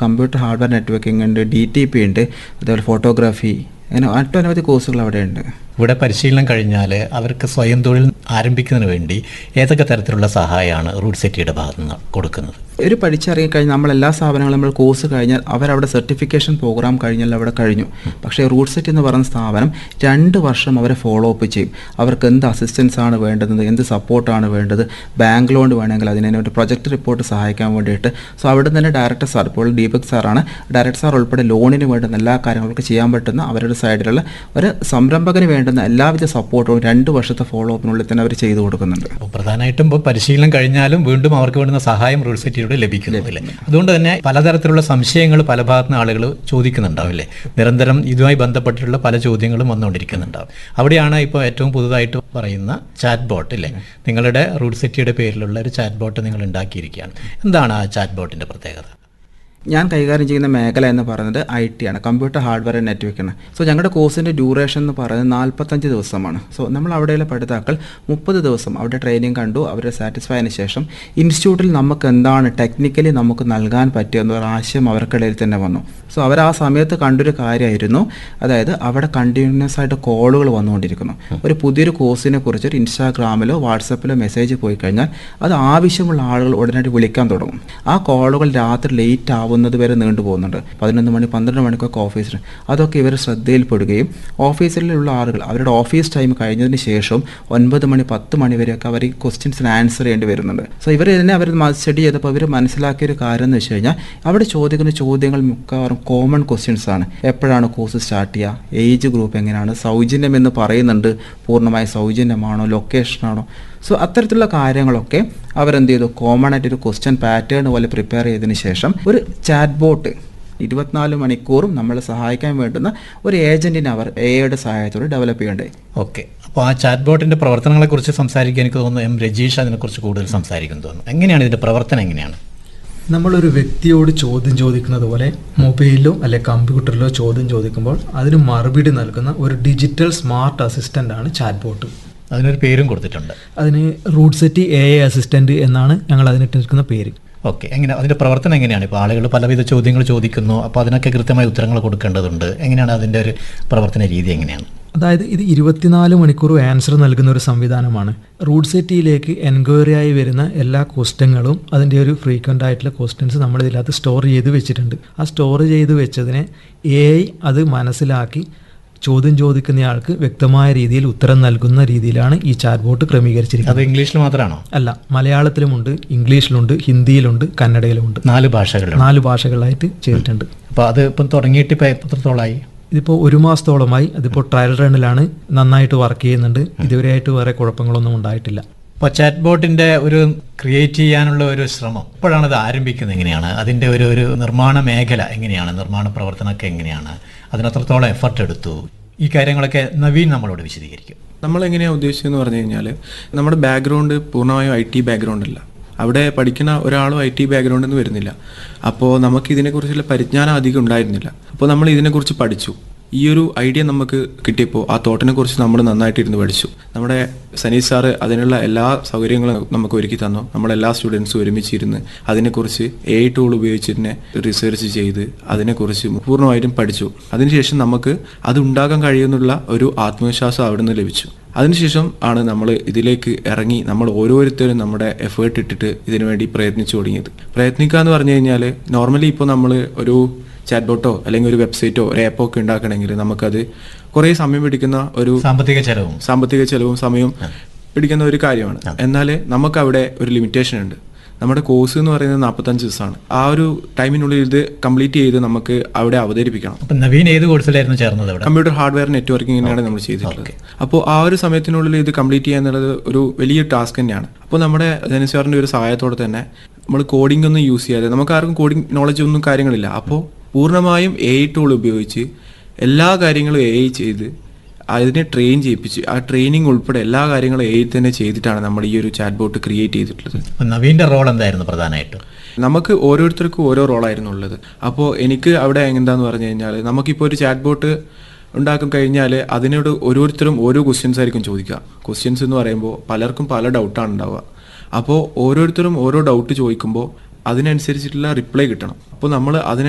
computer hardware networking ഉണ്ട് D T P ഉണ്ട് അതുപോലെ ഫോട്ടോഗ്രാഫി അങ്ങനെ ഒട്ടനവധി കോഴ്സുകൾ അവിടെ ഉണ്ട് ഇവിടെ പരിശീലനം കഴിഞ്ഞാൽ അവർക്ക് സ്വയം തൊഴിൽ ആരംഭിക്കുന്നതിന് വേണ്ടി ഏതൊക്കെ തരത്തിലുള്ള സഹായമാണ് റൂട്ട് സെറ്റിയുടെ ഭാഗത്ത് നിന്ന് കൊടുക്കുന്നത് ഒരു പഠിച്ചിറങ്ങി കഴിഞ്ഞാൽ നമ്മൾ എല്ലാ സ്ഥാപനങ്ങളും നമ്മൾ കോഴ്സ് കഴിഞ്ഞാൽ അവരവിടെ സർട്ടിഫിക്കേഷൻ പ്രോഗ്രാം കഴിഞ്ഞാൽ അവിടെ കഴിഞ്ഞു പക്ഷേ റൂട്ട് സെറ്റ് എന്ന് പറയുന്ന സ്ഥാപനം രണ്ട് വർഷം അവരെ ഫോളോ അപ്പ് ചെയ്യും അവർക്ക് എന്ത് അസിസ്റ്റൻസ് ആണ് വേണ്ടത് എന്ത് സപ്പോർട്ടാണ് വേണ്ടത് ബാങ്ക് ലോൺ വേണമെങ്കിൽ അതിന് വേണ്ടി പ്രൊജക്ട് റിപ്പോർട്ട് സഹായിക്കാൻ വേണ്ടിയിട്ട് സോ അവിടെ തന്നെ ഡയറക്ടർ സാർ ഇപ്പോൾ ദീപക് സാറാണ് ഡയറക്ടർ സാർ ഉൾപ്പെടെ ലോണിന് വേണ്ടുന്ന എല്ലാ കാര്യങ്ങൾക്കും ചെയ്യാൻ പറ്റുന്ന അവരുടെ സൈഡിലുള്ള ഒരു സംരംഭകന് വേണ്ടുന്ന എല്ലാവിധ സപ്പോർട്ടും രണ്ട് വർഷത്തെ ഫോളോ അപ്പിനുള്ളിൽ തന്നെ അവർ ചെയ്തു കൊടുക്കുന്നുണ്ട് അപ്പോൾ പ്രധാനമായിട്ടും ഇപ്പോൾ പരിശീലനം കഴിഞ്ഞാലും വീണ്ടും അവർക്ക് വേണ്ടുന്ന സഹായം റൂട്ട് സെറ്റിയുടെ ലഭിക്കുന്നില്ല അതുകൊണ്ട് തന്നെ പലതരത്തിലുള്ള സംശയങ്ങൾ പല ഭാഗത്തു നിന്ന് ആളുകൾ ചോദിക്കുന്നുണ്ടാവും അല്ലേ നിരന്തരം ഇതുമായി ബന്ധപ്പെട്ടിട്ടുള്ള പല ചോദ്യങ്ങളും വന്നുകൊണ്ടിരിക്കുന്നുണ്ടാവും അവിടെയാണ് ഇപ്പോൾ ഏറ്റവും പുതുതായിട്ട് പറയുന്ന ചാറ്റ് ബോട്ട് അല്ലേ നിങ്ങളുടെ റൂട്ട് സെറ്റിയുടെ പേരിലുള്ള ഒരു ചാറ്റ് ബോട്ട് നിങ്ങൾ ഉണ്ടാക്കിയിരിക്കുകയാണ് എന്താണ് ആ ചാറ്റ് ബോട്ടിൻ്റെ പ്രത്യേകത ഞാൻ കൈകാര്യം ചെയ്യുന്ന മേഖല എന്ന് പറയുന്നത് ഐ ടി ആണ് കമ്പ്യൂട്ടർ ഹാർഡ്വെയർ ആൻഡ് നെറ്റ്വർക്കാണ് സോ ഞങ്ങളുടെ കോഴ്സിൻ്റെ ഡ്യൂറേഷൻ എന്ന് പറയുന്നത് നാൽപ്പത്തഞ്ച് ദിവസമാണ് സോ നമ്മൾ അവിടെയുള്ള പഠിതാക്കൾ മുപ്പത് ദിവസം അവിടെ ട്രെയിനിങ് കണ്ടു അവരെ സാറ്റിസ്ഫൈ ആയതിനു ശേഷം ഇൻസ്റ്റിറ്റ്യൂട്ടിൽ നമുക്ക് എന്താണ് ടെക്നിക്കലി നമുക്ക് നൽകാൻ പറ്റുക എന്നൊരു ആശയം അവർക്കിടയിൽ തന്നെ വന്നു സോ അവർ ആ സമയത്ത് കണ്ടൊരു കാര്യമായിരുന്നു അതായത് അവിടെ കണ്ടിന്യൂസ് ആയിട്ട് കോളുകൾ വന്നുകൊണ്ടിരിക്കുന്നു ഒരു പുതിയൊരു കോഴ്സിനെ കുറിച്ച് ഒരു ഇൻസ്റ്റാഗ്രാമിലോ വാട്സപ്പിലോ മെസ്സേജ് പോയി കഴിഞ്ഞാൽ അത് ആവശ്യമുള്ള ആളുകൾ ഉടനടി വിളിക്കാൻ തുടങ്ങും ആ കോളുകൾ രാത്രി ലേറ്റ് ആവുന്നത് വരെ നീണ്ടു പോകുന്നുണ്ട് പതിനൊന്ന് മണി പന്ത്രണ്ട് മണിക്കൊക്കെ ഓഫീസിൽ അതൊക്കെ ഇവർ ശ്രദ്ധയിൽപ്പെടുകയും ഓഫീസിലുള്ള ആളുകൾ അവരുടെ ഓഫീസ് ടൈം കഴിഞ്ഞതിന് ശേഷം ഒൻപത് മണി പത്ത് മണി വരെയൊക്കെ അവർ ഈ ക്വസ്റ്റ്യൻസിന് ആൻസർ ചെയ്യേണ്ടി വരുന്നുണ്ട് സോ ഇവർ തന്നെ അവർ സ്റ്റഡി ചെയ്തപ്പോൾ ഇവർ മനസ്സിലാക്കിയ ഒരു കാര്യം എന്ന് വെച്ച് കഴിഞ്ഞാൽ അവിടെ ചോദിക്കുന്ന ചോദ്യങ്ങൾ മിക്കവാറും കോമൺ ക്വസ്റ്റ്യൻസ് ആണ് എപ്പോഴാണ് കോഴ്സ് സ്റ്റാർട്ട് ചെയ്യുക ഏജ് ഗ്രൂപ്പ് എങ്ങനെയാണ് സൗജന്യം എന്ന് പറയുന്നുണ്ട് പൂർണ്ണമായി സൗജന്യമാണോ ലൊക്കേഷനാണോ സോ അത്തരത്തിലുള്ള കാര്യങ്ങളൊക്കെ അവരെന്ത് ചെയ്തു കോമൺ ആയിട്ട് ഒരു ക്വസ്റ്റ്യൻ പാറ്റേൺ പോലെ പ്രിപ്പയർ ചെയ്തതിന് ശേഷം ഒരു ചാറ്റ് ബോട്ട് ഇരുപത്തിനാല് മണിക്കൂറും നമ്മളെ സഹായിക്കാൻ വേണ്ടുന്ന ഒരു ഏജന്റിനെ അവർ എയുടെ സഹായത്തോടെ ഡെവലപ്പ് ചെയ്യേണ്ടത് ഓക്കെ അപ്പോൾ ആ ചാറ്റ് ബോട്ടിൻ്റെ പ്രവർത്തനങ്ങളെക്കുറിച്ച് സംസാരിക്കാൻ എനിക്ക് തോന്നുന്നു എം രജീഷ് അതിനെക്കുറിച്ച് കൂടുതൽ സംസാരിക്കുന്നു തോന്നുന്നു എങ്ങനെയാണ് ഇതിൻ്റെ പ്രവർത്തനം എങ്ങനെയാണ് നമ്മളൊരു വ്യക്തിയോട് ചോദ്യം ചോദിക്കുന്നത് പോലെ മൊബൈലിലോ അല്ലെ കമ്പ്യൂട്ടറിലോ ചോദ്യം ചോദിക്കുമ്പോൾ അതിന് മറുപടി നൽകുന്ന ഒരു ഡിജിറ്റൽ സ്മാർട്ട് അസിസ്റ്റൻ്റ് ആണ് ചാറ്റ് ബോട്ട് അതിനൊരു പേരും കൊടുത്തിട്ടുണ്ട് അതിന് RUDSETI A I assistant എന്നാണ് ഞങ്ങൾ അതിനിട്ടിരിക്കുന്ന പേര് ഓക്കെ എങ്ങനെ അതിൻ്റെ പ്രവർത്തനം എങ്ങനെയാണ് ഇപ്പോൾ ആളുകൾ പലവിധ ചോദ്യങ്ങൾ ചോദിക്കുന്നു അപ്പോൾ അതിനൊക്കെ കൃത്യമായ ഉത്തരങ്ങൾ കൊടുക്കേണ്ടതുണ്ട് എങ്ങനെയാണ് അതിൻ്റെ ഒരു പ്രവർത്തന രീതി എങ്ങനെയാണ് അതായത് ഇത് ഇരുപത്തിനാല് മണിക്കൂർ ആൻസർ നൽകുന്ന ഒരു സംവിധാനമാണ് റൂട്ട് സെറ്റിയിലേക്ക് എൻക്വയറി ആയി വരുന്ന എല്ലാ ക്വസ്റ്റ്യങ്ങളും അതിൻ്റെ ഒരു ഫ്രീക്വൻ്റ് ആയിട്ടുള്ള ക്വസ്റ്റ്യൻസ് നമ്മൾ ഇതിനകത്ത് സ്റ്റോർ ചെയ്ത് വെച്ചിട്ടുണ്ട് ആ സ്റ്റോർ ചെയ്ത് വെച്ചതിനെ എ ഐ അത് മനസ്സിലാക്കി ചോദ്യം ചോദിക്കുന്നയാൾക്ക് വ്യക്തമായ രീതിയിൽ ഉത്തരം നൽകുന്ന രീതിയിലാണ് ഈ ചാറ്റ് ബോട്ട് ക്രമീകരിച്ചിരിക്കുന്നത് അത് ഇംഗ്ലീഷിൽ മാത്രമാണോ അല്ല മലയാളത്തിലുമുണ്ട് ഇംഗ്ലീഷിലുണ്ട് ഹിന്ദിയിലുണ്ട് കന്നഡയിലുമുണ്ട് നാല് ഭാഷകളിലാണ് നാല് ഭാഷകളായിട്ട് ചെയ്തിട്ടുണ്ട് അപ്പോൾ അത് ഇപ്പം തുടങ്ങിയിട്ട് ഇപ്പോൾ എത്രത്തോളമായി ഇതിപ്പോൾ ഒരു മാസത്തോളമായി അതിപ്പോൾ ട്രയൽ റണ്ണിലാണ് നന്നായിട്ട് വർക്ക് ചെയ്യുന്നുണ്ട് ഇതുവരെയായിട്ട് വേറെ കുഴപ്പങ്ങളൊന്നും ഉണ്ടായിട്ടില്ല അപ്പോൾ ചാറ്റ് ബോട്ടിൻ്റെ ഒരു ക്രിയേറ്റ് ചെയ്യാനുള്ള ഒരു ശ്രമം ഇപ്പോഴാണ് ഇത് ആരംഭിക്കുന്നത് എങ്ങനെയാണ് അതിൻ്റെ ഒരു ഒരു നിർമ്മാണ മേഖല എങ്ങനെയാണ് നിർമ്മാണ പ്രവർത്തനമൊക്കെ എങ്ങനെയാണ് അതിനത്രത്തോളം എഫർട്ട് എടുത്തു ഈ കാര്യങ്ങളൊക്കെ നവീൻ നമ്മളോട് വിശദീകരിക്കും നമ്മൾ എങ്ങനെയാണ് ഉദ്ദേശിച്ചതെന്ന് പറഞ്ഞു കഴിഞ്ഞാൽ നമ്മുടെ ബാക്ക്ഗ്രൗണ്ട് പൂർണ്ണമായും ഐ ടി ബാക്ക്ഗ്രൗണ്ട് അല്ല അവിടെ പഠിക്കുന്ന ഒരാളും ഐ ടി ബാക്ക്ഗ്രൗണ്ടിൽ നിന്ന് വരുന്നില്ല അപ്പോൾ നമുക്ക് ഇതിനെക്കുറിച്ചുള്ള പരിജ്ഞാനം അധികം ഉണ്ടായിരുന്നില്ല അപ്പോൾ നമ്മൾ ഇതിനെക്കുറിച്ച് പഠിച്ചു ഈ ഒരു ഐഡിയ നമുക്ക് കിട്ടിയപ്പോൾ ആ തോട്ടിനെ കുറിച്ച് നമ്മൾ നന്നായിട്ട് ഇരുന്ന് പഠിച്ചു നമ്മുടെ സനീഷ് സാറ് അതിനുള്ള എല്ലാ സൗകര്യങ്ങളും നമുക്ക് ഒരുക്കി തന്നു നമ്മളെല്ലാ സ്റ്റുഡൻസും ഒരുമിച്ചിരുന്ന് അതിനെക്കുറിച്ച് എ ടൂൾ ഉപയോഗിച്ചിട്ട് റിസർച്ച് ചെയ്ത് അതിനെക്കുറിച്ച് പൂർണ്ണമായിട്ടും പഠിച്ചു അതിനുശേഷം നമുക്ക് അത് ഉണ്ടാക്കാൻ കഴിയുമെന്നുള്ള ഒരു ആത്മവിശ്വാസം അവിടെ നിന്ന് ലഭിച്ചു അതിനുശേഷം ആണ് നമ്മൾ ഇതിലേക്ക് ഇറങ്ങി നമ്മൾ ഓരോരുത്തരും നമ്മുടെ എഫേർട്ട് ഇട്ടിട്ട് ഇതിനു വേണ്ടി പ്രയത്നിച്ചു തുടങ്ങിയത് പ്രയത്നിക്കുക എന്ന് പറഞ്ഞു കഴിഞ്ഞാൽ നോർമലി ഇപ്പോൾ നമ്മൾ ഒരു ചാറ്റ് ബോട്ടോ അല്ലെങ്കിൽ ഒരു വെബ്സൈറ്റോ ഒരു ആപ്പോ ഒക്കെ ഉണ്ടാക്കണമെങ്കിൽ നമുക്കത് കുറേ സമയം പിടിക്കുന്ന ഒരു സാമ്പത്തിക ചെലവും സാമ്പത്തിക ചെലവും സമയവും പിടിക്കുന്ന ഒരു കാര്യമാണ് എന്നാൽ നമുക്ക് അവിടെ ഒരു ലിമിറ്റേഷൻ ഉണ്ട് നമ്മുടെ കോഴ്സ് എന്ന് പറയുന്നത് നാൽപ്പത്തഞ്ച് ദിവസമാണ് ആ ഒരു ടൈമിനുള്ളിൽ ഇത് കംപ്ലീറ്റ് ചെയ്ത് നമുക്ക് അവിടെ അവതരിപ്പിക്കണം അപ്പം നവീൻ ഏത് കോഴ്സിലായിരുന്നു ചേർന്നത് അവിടെ കമ്പ്യൂട്ടർ ഹാർഡ്വെയർ നെറ്റ്വർക്കിങ്ങിനാണ് നമ്മൾ ചെയ്തിട്ടുള്ളത് അപ്പോൾ ആ ഒരു സമയത്തിനുള്ളിൽ ഇത് കംപ്ലീറ്റ് ചെയ്യുക എന്നുള്ളത് ഒരു വലിയ ടാസ്ക് തന്നെയാണ് അപ്പോൾ നമ്മുടെ ധനുസാറിൻ്റെ ഒരു സഹായത്തോടെ തന്നെ നമ്മൾ കോഡിംഗ് ഒന്നും യൂസ് ചെയ്യാതെ നമുക്ക് ആർക്കും കോഡിംഗ് നോളജ് ഒന്നും കാര്യങ്ങളില്ല അപ്പോൾ പൂർണ്ണമായും എ ഐ ടൂൾ ഉപയോഗിച്ച് എല്ലാ കാര്യങ്ങളും എ ഐ ചെയ്ത് അതിനെ ട്രെയിൻ ചെയ്യിപ്പിച്ച് ആ ട്രെയിനിങ് ഉൾപ്പെടെ എല്ലാ കാര്യങ്ങളും എ ഐ തന്നെ ചെയ്തിട്ടാണ് നമ്മൾ ഈ ഒരു ചാറ്റ് ബോട്ട് ക്രിയേറ്റ് ചെയ്തിട്ടുള്ളത് അപ്പം നവീൻ്റെ റോൾ എന്തായിരുന്നു പ്രധാനമായിട്ടും നമുക്ക് ഓരോരുത്തർക്കും ഓരോ റോളായിരുന്നു ഉള്ളത് അപ്പോൾ എനിക്ക് അവിടെ എന്താന്ന് പറഞ്ഞു കഴിഞ്ഞാൽ നമുക്കിപ്പോൾ ഒരു ചാറ്റ് ബോട്ട് ഉണ്ടാക്കും കഴിഞ്ഞാൽ അതിനോട് ഓരോരുത്തരും ഓരോ ക്വസ്റ്റ്യൻസ് ആയിരിക്കും ചോദിക്കുക ക്വസ്റ്റ്യൻസ് എന്ന് പറയുമ്പോൾ പലർക്കും പല ഡൗട്ടാണ് ഉണ്ടാവുക അപ്പോൾ ഓരോരുത്തരും ഓരോ ഡൗട്ട് ചോദിക്കുമ്പോൾ അതിനനുസരിച്ചിട്ടുള്ള റിപ്ലൈ കിട്ടണം അപ്പോൾ നമ്മൾ അതിനെ